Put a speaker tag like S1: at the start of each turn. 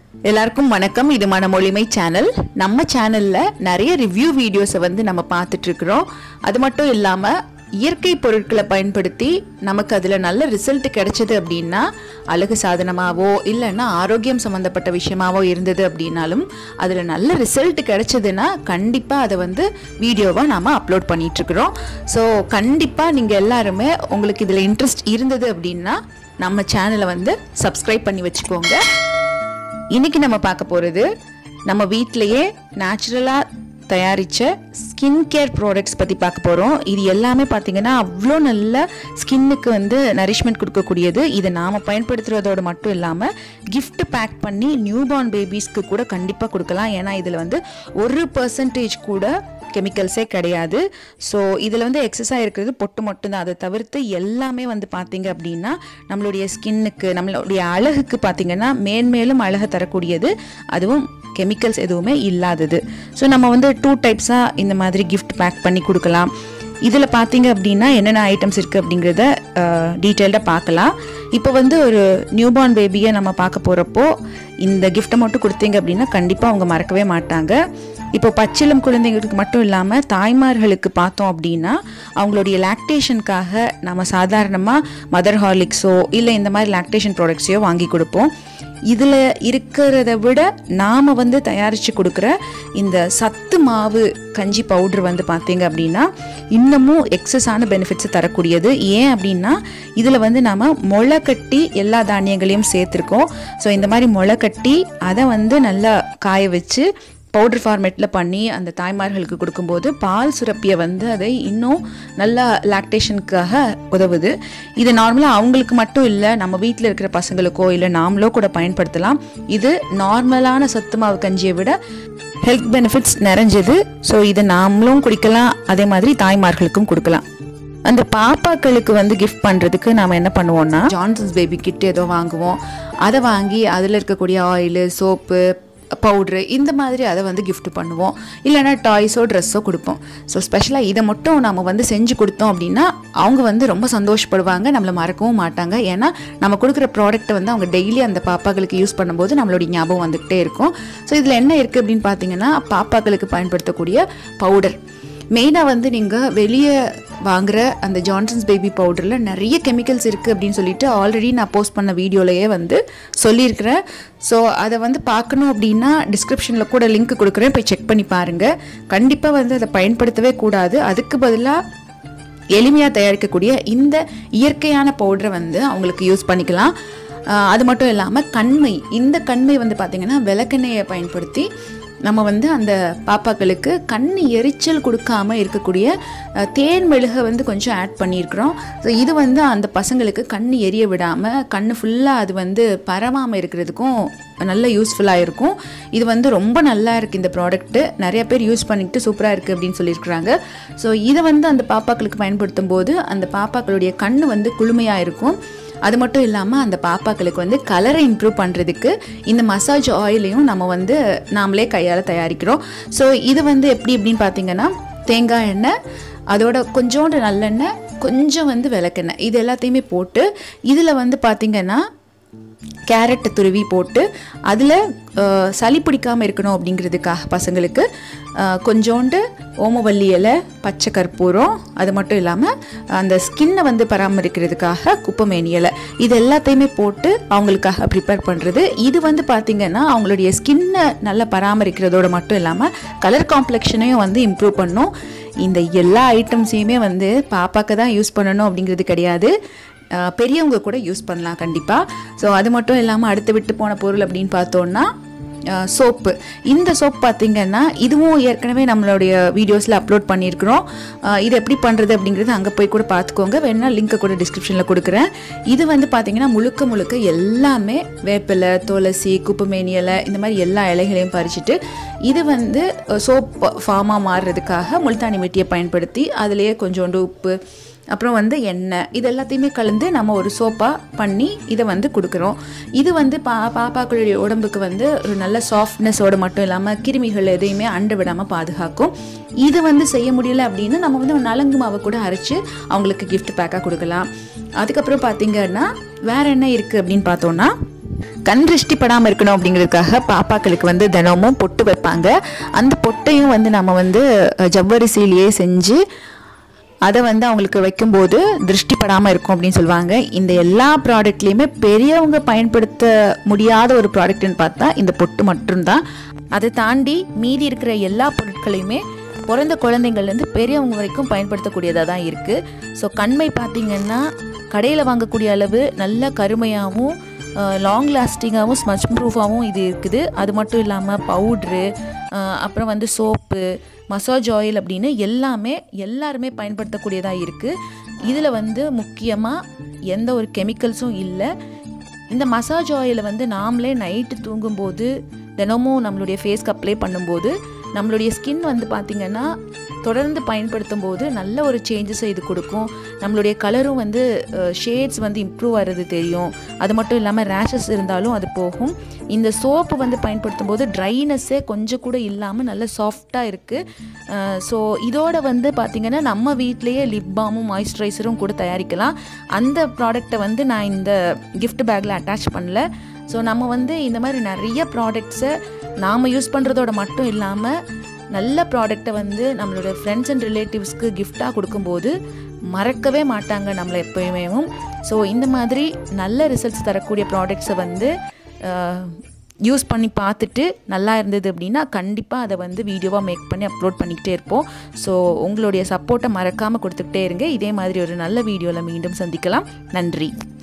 S1: எல்லாருக்கும் வணக்கம் இது மனமொழிமை சேனல் நம்ம சேனல்ல நிறைய ரிவ்யூ வீடியோஸை வந்து நம்ம பார்த்துட்டு இருக்கிறோம் அது மட்டும் இல்லாம இயற்கை பொருட்களை பயன்படுத்தி நமக்கு அதில் நல்ல ரிசல்ட் கிடைச்சது அப்படின்னா அழகு சாதனமாவோ இல்லைன்னா ஆரோக்கியம் சம்மந்தப்பட்ட விஷயமாவோ இருந்தது அப்படின்னாலும் அதில் நல்ல ரிசல்ட் கிடைச்சதுன்னா கண்டிப்பாக அதை வந்து வீடியோவாக நாம் அப்லோட் பண்ணிகிட்ருக்குறோம் ஸோ கண்டிப்பாக நீங்கள் எல்லாருமே உங்களுக்கு இதில் இன்ட்ரெஸ்ட் இருந்தது அப்படின்னா நம்ம சேனலை வந்து சப்ஸ்கிரைப் பண்ணி வச்சுக்கோங்க இன்னைக்கு நம்ம பார்க்க போகிறது நம்ம வீட்டிலையே நேச்சுரலாக தயாரித்த ஸ்கின் கேர் ப்ராடக்ட்ஸ் பற்றி பார்க்க போகிறோம் இது எல்லாமே பார்த்தீங்கன்னா அவ்வளோ நல்ல ஸ்கின்னுக்கு வந்து நரிஷ்மெண்ட் கொடுக்கக்கூடியது இதை நாம் பயன்படுத்துகிறதோட மட்டும் இல்லாமல் gift பேக் பண்ணி நியூபார்ன் பேபிஸ்க்கு கூட கண்டிப்பாக கொடுக்கலாம் ஏன்னா இதில் வந்து ஒரு பர்சன்டேஜ் கூட கெமிக்கல்ஸே கிடையாது ஸோ இதில் வந்து எக்ஸஸாக இருக்கிறது பொட்டு மட்டும்தான் அதை தவிர்த்து எல்லாமே வந்து பார்த்தீங்க அப்படின்னா நம்மளுடைய ஸ்கின்னுக்கு நம்மளுடைய அழகுக்கு பார்த்தீங்கன்னா மேன்மேலும் அழகை தரக்கூடியது அதுவும் கெமிக்கல்ஸ் எதுவுமே இல்லாதது ஸோ நம்ம வந்து டூ டைப்ஸாக இந்த மாதிரி gift பேக் பண்ணி கொடுக்கலாம் இதில் பார்த்தீங்க அப்படின்னா என்னென்ன ஐட்டம்ஸ் இருக்குது அப்படிங்கிறத டீட்டெயில்டாக பார்க்கலாம் இப்போ வந்து ஒரு நியூபார்ன் பேபியை நம்ம பார்க்க போகிறப்போ இந்த கிஃப்ட்டை மட்டும் கொடுத்தீங்க அப்படின்னா கண்டிப்பாக அவங்க மறக்கவே மாட்டாங்க இப்போ பச்சிளம் குழந்தைங்களுக்கு மட்டும் இல்லாமல் தாய்மார்களுக்கு பார்த்தோம் அப்படின்னா அவங்களுடைய லாக்டேஷனுக்காக நம்ம சாதாரணமாக மதர் ஹார்லிக்ஸோ இல்லை இந்த மாதிரி லாக்டேஷன் ப்ராடக்ட்ஸையோ வாங்கி கொடுப்போம் இதில் இருக்கிறத விட நாம் வந்து தயாரித்து கொடுக்குற இந்த சத்து மாவு கஞ்சி பவுட்ரு வந்து பார்த்தீங்க அப்படின்னா இன்னமும் எக்ஸஸான பெனிஃபிட்ஸ் தரக்கூடியது ஏன் அப்படின்னா இதில் வந்து நாம் முளை கட்டி எல்லா தானியங்களையும் சேர்த்துருக்கோம் ஸோ இந்த மாதிரி முளை கட்டி அதை வந்து நல்லா காய வச்சு பவுடர் ஃபார்மேட்டில் பண்ணி அந்த தாய்மார்களுக்கு கொடுக்கும்போது பால் சுரப்பியை வந்து அதை இன்னும் நல்லா லாக்டேஷனுக்காக உதவுது இது நார்மலாக அவங்களுக்கு மட்டும் இல்லை நம்ம வீட்டில் இருக்கிற பசங்களுக்கோ இல்லை நாமளோ கூட பயன்படுத்தலாம் இது நார்மலான சத்து மாவு கஞ்சியை விட ஹெல்த் பெனிஃபிட்ஸ் நிறைஞ்சது ஸோ இதை நாமளும் குடிக்கலாம் அதே மாதிரி தாய்மார்களுக்கும் கொடுக்கலாம் அந்த பாப்பாக்களுக்கு வந்து கிஃப்ட் பண்ணுறதுக்கு நாம் என்ன பண்ணுவோம்னா ஜான்சன்ஸ் பேபி கிட் ஏதோ வாங்குவோம் அதை வாங்கி அதில் இருக்கக்கூடிய ஆயிலு சோப்பு பவுட்ரு இந்த மாதிரி அதை வந்து gift பண்ணுவோம் இல்லைன்னா டாய்ஸோ ட்ரெஸ்ஸோ கொடுப்போம் ஸோ ஸ்பெஷலாக இதை மட்டும் நம்ம வந்து செஞ்சு கொடுத்தோம் அப்படின்னா அவங்க வந்து ரொம்ப சந்தோஷப்படுவாங்க நம்மளை மறக்கவும் மாட்டாங்க ஏன்னா நம்ம கொடுக்குற ப்ராடக்ட்டை வந்து அவங்க டெய்லி அந்த பாப்பாக்களுக்கு யூஸ் பண்ணும்போது நம்மளுடைய ஞாபகம் வந்துக்கிட்டே இருக்கும் ஸோ இதில் என்ன இருக்குது அப்படின்னு பார்த்தீங்கன்னா பாப்பாக்களுக்கு பயன்படுத்தக்கூடிய பவுடர் மெயினாக வந்து நீங்கள் வெளியே வாங்குற அந்த ஜான்சன்ஸ் பேபி பவுடரில் நிறைய கெமிக்கல்ஸ் இருக்குது அப்படின்னு சொல்லிட்டு ஆல்ரெடி நான் போஸ்ட் பண்ண வீடியோலையே வந்து சொல்லியிருக்கிறேன் ஸோ அதை வந்து பார்க்கணும் அப்படின்னா டிஸ்கிரிப்ஷனில் கூட லிங்க் கொடுக்குறேன் போய் செக் பண்ணி பாருங்கள் கண்டிப்பாக வந்து அதை பயன்படுத்தவே கூடாது அதுக்கு பதிலாக எளிமையாக தயாரிக்கக்கூடிய இந்த இயற்கையான பவுடரை வந்து அவங்களுக்கு யூஸ் பண்ணிக்கலாம் ஆஹ் அது மட்டும் இல்லாமல் கண்மை இந்த கண்மை வந்து பார்த்திங்கன்னா விளக்கெண்ணெயை பயன்படுத்தி நம்ம வந்து அந்த பாப்பாக்களுக்கு கண் எரிச்சல் கொடுக்காம இருக்கக்கூடிய அஹ், தேன் மெழுகை வந்து கொஞ்சம் ஆட் பண்ணியிருக்கிறோம் ஸோ இது வந்து அந்த பசங்களுக்கு கண் எரிய விடாமல் கண் ஃபுல்லாக அது வந்து பரவாமல் இருக்கிறதுக்கும் நல்ல யூஸ்ஃபுல்லாக இருக்கும் இது வந்து ரொம்ப நல்லா இருக்குது இந்த ப்ராடக்ட்டு நிறைய பேர் யூஸ் பண்ணிக்கிட்டு சூப்பராக இருக்குது அப்படின்னு சொல்லியிருக்கிறாங்க ஸோ இதை வந்து அந்த பாப்பாக்களுக்கு பயன்படுத்தும் போது அந்த பாப்பாக்களுடைய கண் வந்து குளுமையாக இருக்கும் அது மட்டும் இல்லாமல் அந்த பாப்பாக்களுக்கு வந்து கலரை இம்ப்ரூவ் பண்ணுறதுக்கு இந்த மசாஜ் ஆயிலையும் நம்ம வந்து நாமளே கையால் தயாரிக்கிறோம் ஸோ இது வந்து எப்படி எப்படின்னு பார்த்தீங்கன்னா தேங்காய் எண்ணெய் அதோட கொஞ்சோண்டு நல்லெண்ணெய் கொஞ்சம் வந்து விளக்கெண்ணெய் இது எல்லாத்தையுமே போட்டு இதில் வந்து பார்த்திங்கன்னா கேரட்டை துருவி போட்டு அதில் சளி பிடிக்காமல் இருக்கணும் அப்படிங்கிறதுக்காக பசங்களுக்கு அஹ், கொஞ்சோண்டு ஓமவல்லி இலை பச்சை கற்பூரம் அது மட்டும் இல்லாமல் அந்த ஸ்கின்னை வந்து பராமரிக்கிறதுக்காக குப்பமேனி இலை இது எல்லாத்தையுமே போட்டு அவங்களுக்காக ப்ரிப்பேர் பண்ணுறது இது வந்து பார்த்திங்கன்னா அவங்களுடைய ஸ்கின்னை நல்லா பராமரிக்கிறதோட மட்டும் இல்லாமல் கலர் காம்ப்ளெக்ஷனையும் வந்து இம்ப்ரூவ் பண்ணும் இந்த எல்லா ஐட்டம்ஸையுமே வந்து பாப்பாக்கு தான் யூஸ் பண்ணணும் அப்படிங்கிறது கிடையாது அஹ் பெரியவங்க கூட யூஸ் பண்ணலாம் கண்டிப்பாக ஸோ அது மட்டும் இல்லாமல் அடுத்து விட்டு போன பொருள் அப்படின்னு பார்த்தோன்னா சோப்பு இந்த சோப் பார்த்தீங்கன்னா இதுவும் ஏற்கனவே நம்மளுடைய வீடியோஸில் அப்லோட் பண்ணியிருக்கிறோம் அஹ் இது எப்படி பண்ணுறது அப்படிங்கிறது அங்கே போய் கூட பார்த்துக்கோங்க வேணா லிங்க்கை கூட டிஸ்கிரிப்ஷனில் கொடுக்குறேன் இது வந்து பார்த்தீங்கன்னா முழுக்க முழுக்க எல்லாமே வேப்பிலை துளசி குப்பமேனி இலை இந்த மாதிரி எல்லா இலைகளையும் பறிச்சுட்டு இது வந்து சோப் ஃபார்மாக மாறுறதுக்காக முல்தானி மெட்டியை பயன்படுத்தி அதுலேயே கொஞ்சோண்டு உப்பு அப்புறம் வந்து எண்ணெய் இது எல்லாத்தையுமே கலந்து நம்ம ஒரு சோப்பாக பண்ணி இதை வந்து கொடுக்குறோம் இது வந்து பா பாப்பாக்களுடைய உடம்புக்கு வந்து ஒரு நல்ல சாஃப்ட்னஸோட மட்டும் இல்லாமல் கிருமிகள் எதையுமே அண்டு விடாமல் பாதுகாக்கும் இது வந்து செய்ய முடியல அப்படின்னா நம்ம வந்து நலங்கு மாவை கூட அரைச்சி அவங்களுக்கு gift பேக்காக கொடுக்கலாம் அதுக்கப்புறம் பார்த்தீங்கன்னா வேற என்ன இருக்குது அப்படின்னு பார்த்தோன்னா கண் திருஷ்டி படாமல் இருக்கணும் அப்படிங்கிறதுக்காக பாப்பாக்களுக்கு வந்து தினமும் பொட்டு வைப்பாங்க அந்த பொட்டையும் வந்து நம்ம வந்து அஹ், ஜவ்வரிசியிலேயே செஞ்சு அதை வந்து அவங்களுக்கு வைக்கும்போது திருஷ்டி படாமல் இருக்கும் அப்படின்னு சொல்லுவாங்க இந்த எல்லா ப்ராடக்ட்லேயுமே பெரியவங்க பயன்படுத்த முடியாத ஒரு ப்ராடக்ட்னு பார்த்தா இந்த பொட்டு மட்டும்தான் அதை தாண்டி மீதி இருக்கிற எல்லா பொருட்களையுமே பிறந்த குழந்தைங்கள்லேருந்து பெரியவங்க வரைக்கும் பயன்படுத்தக்கூடியதாக தான் இருக்குது ஸோ கண்மை பார்த்திங்கன்னா கடையில் வாங்கக்கூடிய அளவு நல்ல கருமையாகவும் லாங் லாஸ்டிங்காகவும் ஸ்மச் ப்ரூஃபாகவும் இது இருக்குது அது மட்டும் இல்லாமல் பவுட்ரு அப்புறம் வந்து சோப்பு மசாஜ் ஆயில் அப்படின்னு எல்லாமே எல்லாருமே பயன்படுத்தக்கூடியதாக இருக்குது இதில் வந்து முக்கியமாக எந்த ஒரு கெமிக்கல்ஸும் இல்லை இந்த மசாஜ் ஆயிலை வந்து நாமளே நைட்டு தூங்கும்போது தினமும் நம்மளுடைய ஃபேஸ்க்கு அப்ளை பண்ணும்போது நம்மளுடைய ஸ்கின் வந்து பார்த்திங்கன்னா தொடர்ந்து பயன்படுத்தும் போது நல்ல ஒரு சேஞ்சஸை இது கொடுக்கும் நம்மளுடைய கலரும் வந்து ஷேட்ஸ் வந்து இம்ப்ரூவ் ஆகிறது தெரியும் அது மட்டும் இல்லாமல் ரேஷஸ் இருந்தாலும் அது போகும் இந்த சோப்பு வந்து பயன்படுத்தும் போது ட்ரைனஸ்ஸே கொஞ்சம் கூட இல்லாமல் நல்ல சாஃப்டாக இருக்குது ஸோ இதோட வந்து பார்த்திங்கன்னா நம்ம வீட்டிலேயே லிப் பாமும் மாய்ஸ்சரைசரும் கூட தயாரிக்கலாம் அந்த ப்ராடக்டை வந்து நான் இந்த gift பேக்கில் அட்டாச் பண்ணல ஸோ நம்ம வந்து இந்த மாதிரி நிறைய ப்ராடக்ட்ஸை நாம் யூஸ் பண்ணுறதோட மட்டும் இல்லாமல் நல்ல ப்ராடக்டை வந்து நம்மளோட ஃப்ரெண்ட்ஸ் அண்ட் ரிலேட்டிவ்ஸ்க்கு கிஃப்டாக கொடுக்கும்போது மறக்கவே மாட்டாங்க நம்மளை எப்பயுமே ஸோ இந்த மாதிரி நல்ல ரிசல்ட்ஸ் தரக்கூடிய ப்ராடக்ட்ஸை வந்து யூஸ் பண்ணி பார்த்துட்டு நல்லா இருந்தது அப்படின்னா கண்டிப்பாக அதை வந்து வீடியோவாக மேக் பண்ணி அப்லோட் பண்ணிக்கிட்டே இருப்போம் ஸோ உங்களுடைய சப்போர்ட்டை மறக்காமல் கொடுத்துக்கிட்டே இருங்க இதே மாதிரி ஒரு நல்ல வீடியோவில் மீண்டும் சந்திக்கலாம் நன்றி